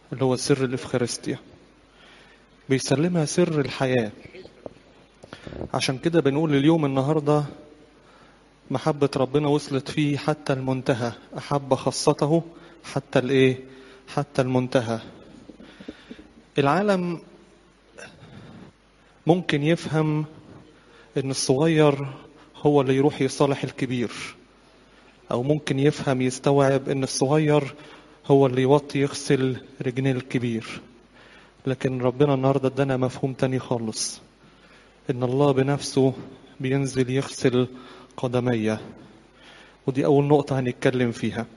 اللي هو سر الإفخارستيا بيسلمها سر الحياة عشان كده بنقول اليوم النهاردة محبة ربنا وصلت فيه حتى المنتهى أحب خاصته حتى الإيه حتى المنتهى العالم ممكن يفهم ان الصغير هو اللي يروح يصالح الكبير او ممكن يفهم يستوعب ان الصغير هو اللي يوطي يغسل رجلين الكبير لكن ربنا النهارده ادانا مفهوم تاني خالص ان الله بنفسه بينزل يغسل قدمي ودي اول نقطه هنتكلم فيها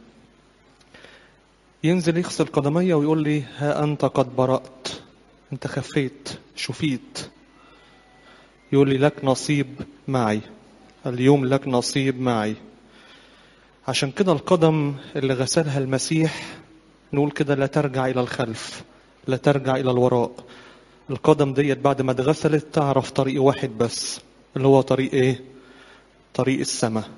ينزل يغسل قدمي ويقول لي ها انت قد برأت انت خفيت شفيت يقول لي لك نصيب معي اليوم لك نصيب معي عشان كده القدم اللي غسلها المسيح نقول كده لا ترجع إلى الخلف لا ترجع إلى الوراء القدم ديت بعد ما اتغسلت تعرف طريق واحد بس اللي هو طريق ايه طريق السماء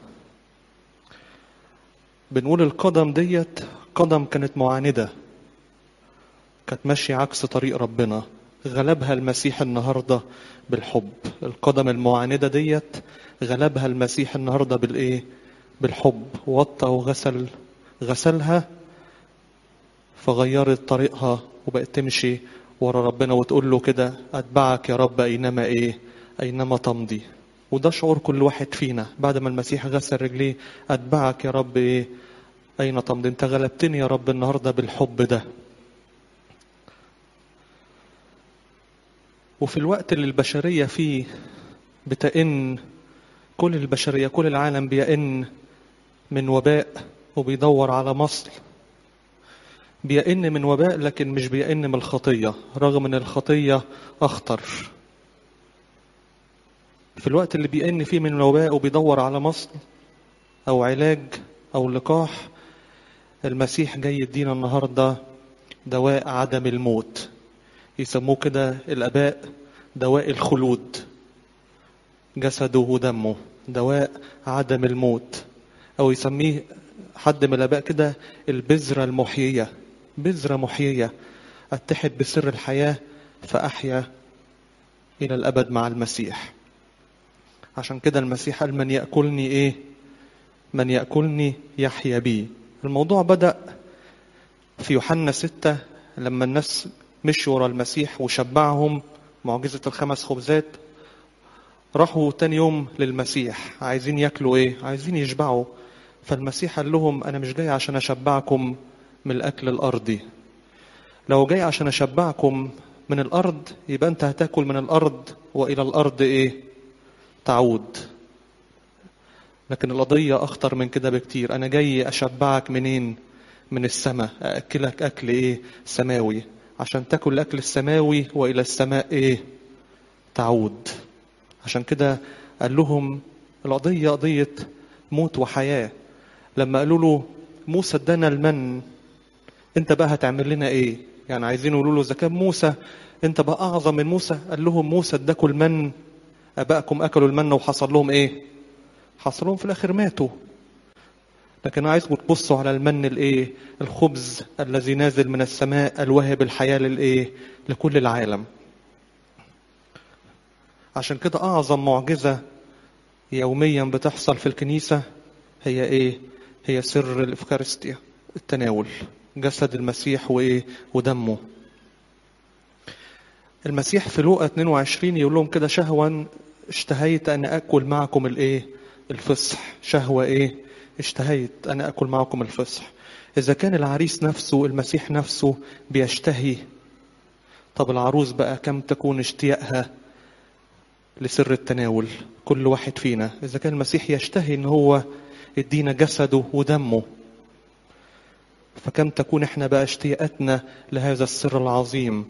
بنقول القدم ديت قدم كانت معاندة كانت ماشية عكس طريق ربنا غلبها المسيح النهاردة بالحب القدم المعاندة ديت غلبها المسيح النهاردة بالإيه بالحب وطى وغسل غسلها فغيرت طريقها وبقت تمشي ورا ربنا وتقول له كده أتبعك يا رب أينما إيه أينما تمضي وده شعور كل واحد فينا بعد ما المسيح غسل رجليه أتبعك يا رب إيه أين تمضي أنت غلبتني يا رب النهاردة بالحب ده وفي الوقت اللي البشرية فيه بتئن كل البشرية كل العالم بيئن من وباء وبيدور على مصل بيئن من وباء لكن مش بيئن من الخطية رغم ان الخطية اخطر في الوقت اللي بيئن فيه من وباء وبيدور على مصل او علاج او لقاح المسيح جاي يدينا النهارده دواء عدم الموت يسموه كده الاباء دواء الخلود جسده ودمه دواء عدم الموت او يسميه حد من الاباء كده البذره المحييه بذره محييه اتحد بسر الحياه فاحيا الى الابد مع المسيح عشان كده المسيح قال من ياكلني ايه من ياكلني يحيا بي الموضوع بدا في يوحنا ستة لما الناس مشوا ورا المسيح وشبعهم معجزة الخمس خبزات راحوا تاني يوم للمسيح عايزين ياكلوا ايه عايزين يشبعوا فالمسيح قال لهم انا مش جاي عشان اشبعكم من الاكل الارضي لو جاي عشان اشبعكم من الارض يبقى انت هتاكل من الارض والى الارض ايه تعود لكن القضية أخطر من كده بكتير أنا جاي أشبعك منين من السماء أأكلك أكل إيه سماوي عشان تاكل الأكل السماوي وإلى السماء إيه تعود عشان كده قال لهم القضية قضية موت وحياة لما قالوا له موسى ادانا المن انت بقى هتعمل لنا ايه يعني عايزين يقولوا له اذا كان موسى انت بقى اعظم من موسى قال لهم موسى اداكم المن ابائكم اكلوا المن وحصل لهم ايه حصل لهم في الاخر ماتوا لكن عايزكم تبصوا على المن الايه الخبز الذي نازل من السماء الواهب الحياه للايه لكل العالم عشان كده اعظم معجزه يوميا بتحصل في الكنيسه هي ايه هي سر الافكارستيا التناول جسد المسيح وايه ودمه المسيح في لوقا 22 يقول لهم كده شهوا اشتهيت ان اكل معكم الايه الفصح شهوه ايه اشتهيت أنا أكل معكم الفصح إذا كان العريس نفسه المسيح نفسه بيشتهي طب العروس بقى كم تكون اشتياقها لسر التناول كل واحد فينا إذا كان المسيح يشتهي إن هو يدينا جسده ودمه فكم تكون احنا بقى اشتياقاتنا لهذا السر العظيم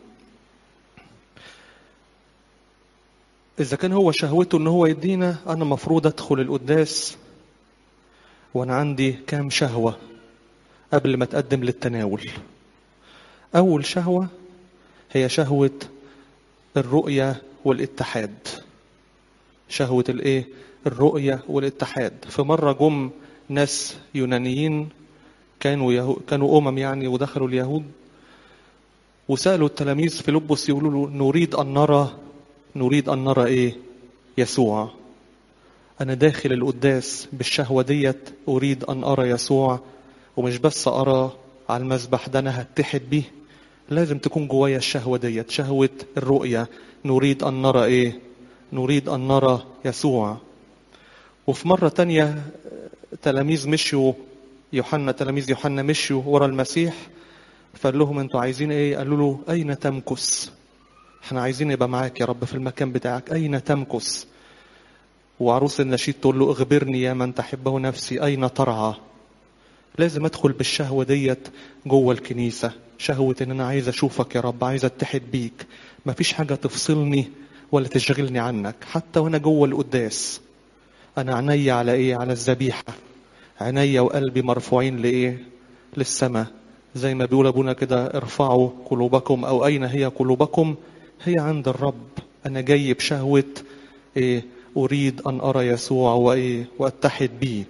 إذا كان هو شهوته إن هو يدينا أنا مفروض أدخل القداس وانا عندي كام شهوة قبل ما اتقدم للتناول اول شهوة هي شهوة الرؤية والاتحاد شهوة الايه الرؤية والاتحاد في مرة جم ناس يونانيين كانوا يهو كانوا امم يعني ودخلوا اليهود وسألوا التلاميذ فيلبس يقولوا له نريد أن نرى نريد أن نرى إيه يسوع أنا داخل القداس بالشهوة ديت أريد أن أرى يسوع ومش بس أرى على المذبح ده أنا هتحد بيه لازم تكون جوايا الشهوة ديت شهوة الرؤية نريد أن نرى إيه نريد أن نرى يسوع وفي مرة تانية تلاميذ مشوا يوحنا تلاميذ يوحنا مشوا ورا المسيح فقال لهم انتوا عايزين ايه قالوا له اين تمكث احنا عايزين نبقى معاك يا رب في المكان بتاعك اين تمكث وعروس النشيد تقول له اخبرني يا من تحبه نفسي اين ترعى لازم ادخل بالشهوه ديت جوه الكنيسه شهوه ان انا عايز اشوفك يا رب عايز اتحد بيك مفيش حاجه تفصلني ولا تشغلني عنك حتى وانا جوه القداس انا عيني على ايه على الذبيحه عيني وقلبي مرفوعين لايه للسماء زي ما بيقول ابونا كده ارفعوا قلوبكم او اين هي قلوبكم هي عند الرب انا جاي بشهوه ايه اريد ان ارى يسوع وايه واتحد بيه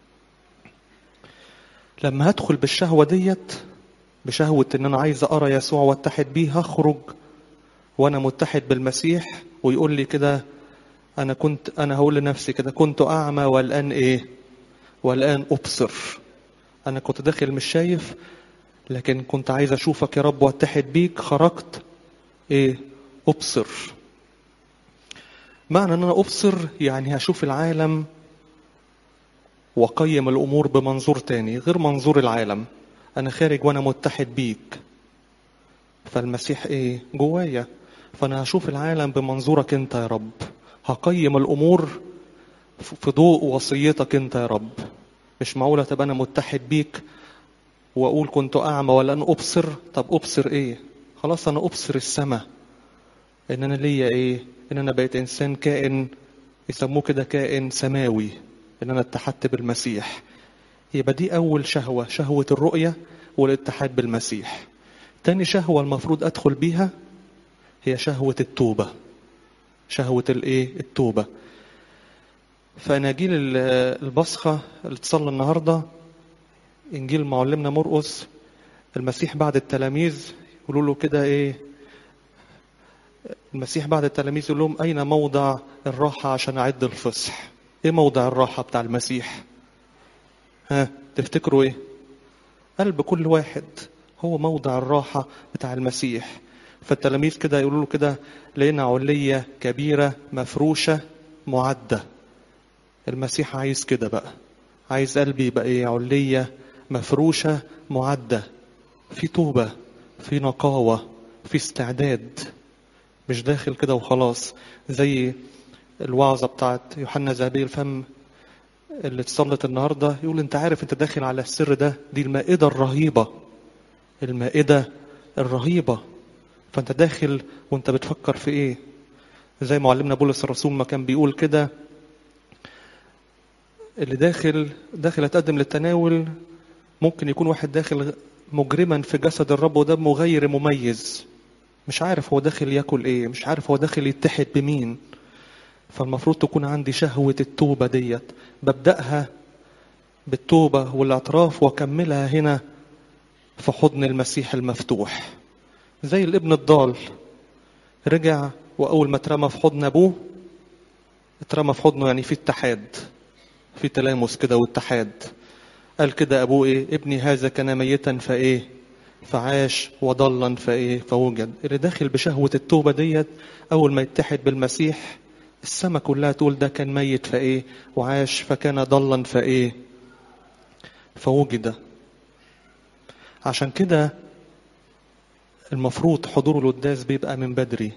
لما هدخل بالشهوه ديت بشهوه ان انا عايز ارى يسوع واتحد بيه هخرج وانا متحد بالمسيح ويقول لي كده انا كنت انا هقول لنفسي كده كنت اعمى والان ايه والان ابصر انا كنت داخل مش شايف لكن كنت عايز اشوفك يا رب واتحد بيك خرجت ايه ابصر معنى ان انا ابصر يعني هشوف العالم واقيم الامور بمنظور تاني غير منظور العالم انا خارج وانا متحد بيك فالمسيح ايه جوايا فانا هشوف العالم بمنظورك انت يا رب هقيم الامور في ضوء وصيتك انت يا رب مش معقوله تبقى انا متحد بيك واقول كنت اعمى ولن ابصر طب ابصر ايه خلاص انا ابصر السماء ان انا ليا ايه ان انا بقيت انسان كائن يسموه كده كائن سماوي ان انا اتحدت بالمسيح يبقى دي اول شهوه شهوه الرؤيه والاتحاد بالمسيح تاني شهوه المفروض ادخل بيها هي شهوه التوبه شهوه الايه التوبه فاناجيل البصخه اللي اتصلى النهارده انجيل معلمنا مرقس المسيح بعد التلاميذ يقولوا له كده ايه المسيح بعد التلاميذ يقول لهم اين موضع الراحه عشان اعد الفصح ايه موضع الراحه بتاع المسيح ها تفتكروا ايه قلب كل واحد هو موضع الراحه بتاع المسيح فالتلاميذ كده يقولوا له كده لقينا عليه كبيره مفروشه معده المسيح عايز كده بقى عايز قلبي يبقى ايه عليه مفروشه معده في توبه في نقاوه في استعداد مش داخل كده وخلاص زي الوعظه بتاعت يوحنا ذهبي الفم اللي اتصلت النهارده يقول انت عارف انت داخل على السر ده دي المائده الرهيبه المائده الرهيبه فانت داخل وانت بتفكر في ايه زي معلمنا بولس الرسول ما كان بيقول كده اللي داخل داخل اتقدم للتناول ممكن يكون واحد داخل مجرما في جسد الرب ودمه غير مميز مش عارف هو داخل ياكل ايه مش عارف هو داخل يتحد بمين فالمفروض تكون عندي شهوة التوبة ديت ببدأها بالتوبة والاعتراف واكملها هنا في حضن المسيح المفتوح زي الابن الضال رجع واول ما اترمى في حضن ابوه اترمى في حضنه يعني في اتحاد في تلامس كده واتحاد قال كده ابوه ايه ابني هذا كان ميتا فايه فعاش وضلا فايه فوجد اللي داخل بشهوه التوبه ديت اول ما يتحد بالمسيح السماء كلها تقول ده كان ميت فايه وعاش فكان ضلا فايه فوجد عشان كده المفروض حضور القداس بيبقى من بدري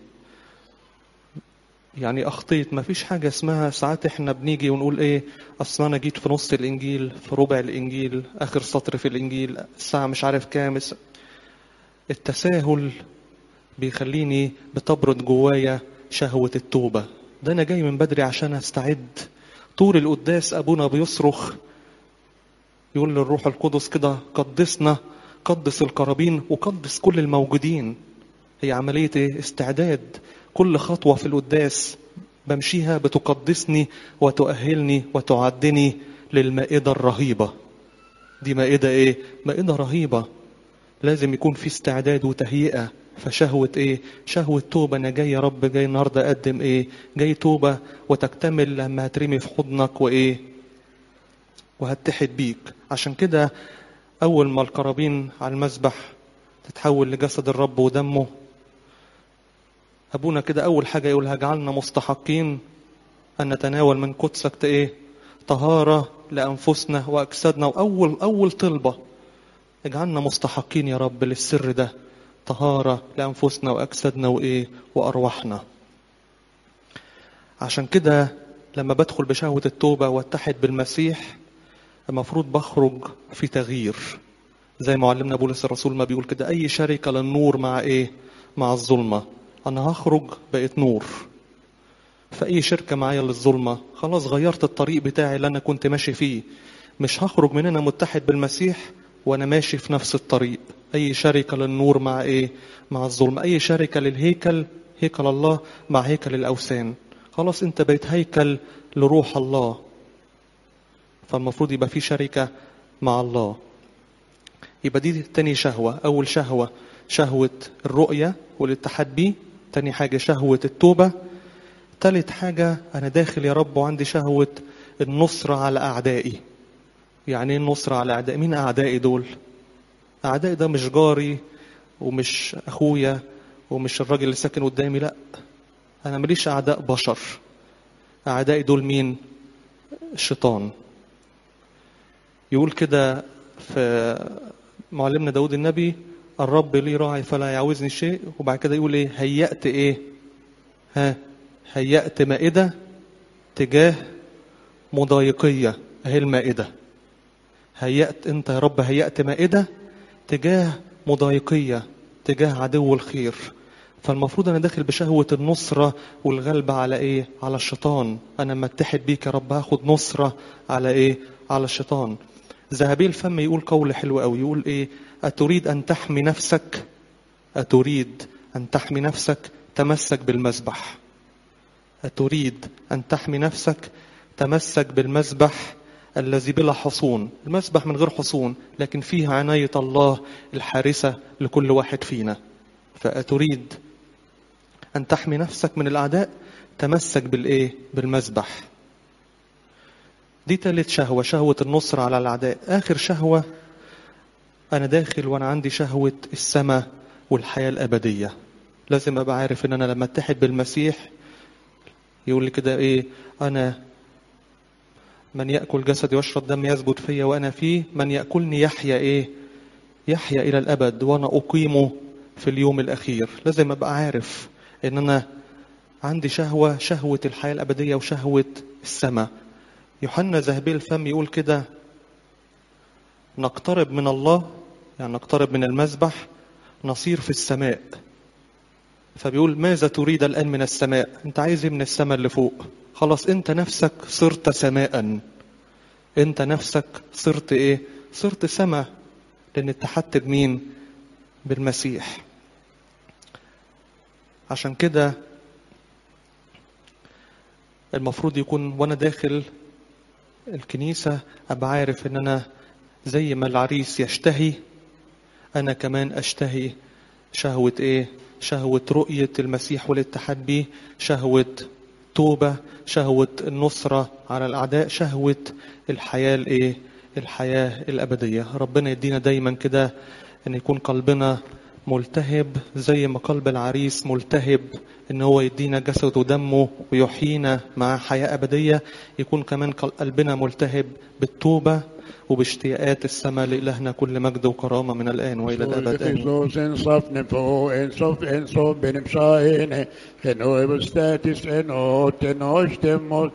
يعني اخطيت ما فيش حاجة اسمها ساعات احنا بنيجي ونقول ايه اصل انا جيت في نص الانجيل في ربع الانجيل اخر سطر في الانجيل الساعة مش عارف كام التساهل بيخليني بتبرد جوايا شهوة التوبة ده انا جاي من بدري عشان استعد طول القداس ابونا بيصرخ يقول للروح القدس كده قدسنا قدس القرابين وقدس كل الموجودين هي عملية ايه استعداد كل خطوة في القداس بمشيها بتقدسني وتؤهلني وتعدني للمائدة الرهيبة دي مائدة ايه مائدة رهيبة لازم يكون في استعداد وتهيئة فشهوة ايه شهوة توبة انا جاي يا رب جاي النهاردة اقدم ايه جاي توبة وتكتمل لما هترمي في حضنك وايه وهتحد بيك عشان كده اول ما القرابين على المذبح تتحول لجسد الرب ودمه ابونا كده اول حاجة يقولها جعلنا مستحقين ان نتناول من قدسك ايه طهارة لانفسنا واجسادنا واول اول طلبة اجعلنا مستحقين يا رب للسر ده طهارة لأنفسنا وأجسادنا وإيه وأرواحنا عشان كده لما بدخل بشهوة التوبة واتحد بالمسيح المفروض بخرج في تغيير زي ما علمنا بولس الرسول ما بيقول كده أي شركة للنور مع إيه مع الظلمة أنا هخرج بقيت نور فأي شركة معايا للظلمة خلاص غيرت الطريق بتاعي اللي أنا كنت ماشي فيه مش هخرج من هنا متحد بالمسيح وانا ماشي في نفس الطريق اي شركه للنور مع ايه مع الظلم اي شركه للهيكل هيكل الله مع هيكل الاوثان خلاص انت بقيت هيكل لروح الله فالمفروض يبقى في شركه مع الله يبقى دي تاني شهوه اول شهوه شهوه الرؤيه والاتحاد بيه تاني حاجه شهوه التوبه تالت حاجه انا داخل يا رب وعندي شهوه النصره على اعدائي يعني ايه النصرة على أعداء مين أعدائي دول أعدائي ده مش جاري ومش أخويا ومش الراجل اللي ساكن قدامي لا أنا ماليش أعداء بشر أعدائي دول مين الشيطان يقول كده في معلمنا داود النبي الرب لي راعي فلا يعوزني شيء وبعد كده يقول ايه هيأت ايه ها هيأت مائدة تجاه مضايقية اهي المائدة هيأت انت يا رب هيأت مائدة تجاه مضايقية تجاه عدو الخير فالمفروض انا داخل بشهوة النصرة والغلبة على ايه على الشيطان انا لما اتحد بيك يا رب هاخد نصرة على ايه على الشيطان ذهبي الفم يقول قول حلو قوي يقول ايه اتريد ان تحمي نفسك اتريد ان تحمي نفسك تمسك بالمذبح اتريد ان تحمي نفسك تمسك بالمذبح الذي بلا حصون المسبح من غير حصون لكن فيه عناية الله الحارسة لكل واحد فينا فأتريد أن تحمي نفسك من الأعداء تمسك بالإيه بالمسبح دي تالت شهوة شهوة النصر على الأعداء آخر شهوة أنا داخل وأنا عندي شهوة السماء والحياة الأبدية لازم أبقى عارف إن أنا لما أتحد بالمسيح يقول لي كده إيه أنا من يأكل جسدي ويشرب دم يثبت فيا وأنا فيه من يأكلني يحيا إيه يحيا إلى الأبد وأنا أقيمه في اليوم الأخير لازم أبقى عارف إن أنا عندي شهوة شهوة الحياة الأبدية وشهوة السماء يوحنا ذهبي الفم يقول كده نقترب من الله يعني نقترب من المذبح نصير في السماء فبيقول ماذا تريد الآن من السماء انت عايز ايه من السماء اللي فوق خلاص انت نفسك صرت سماء انت نفسك صرت ايه صرت سماء لان اتحدت بمين بالمسيح عشان كده المفروض يكون وانا داخل الكنيسة ابقى عارف ان انا زي ما العريس يشتهي انا كمان اشتهي شهوة ايه شهوة رؤية المسيح والاتحاد به شهوة توبة شهوة النصرة على الأعداء شهوة الحياة الإيه الحياة الأبدية ربنا يدينا دايما كده أن يكون قلبنا ملتهب زي ما قلب العريس ملتهب ان هو يدينا جسد ودمه ويحيينا مع حياة أبدية يكون كمان قلبنا ملتهب بالتوبة وباشتياقات السماء لإلهنا كل مجد وكرامة من الآن وإلى الأبد آمين Kristus en sof nem få en sof en sof benim shahine en o evastatis en o ten o shtemos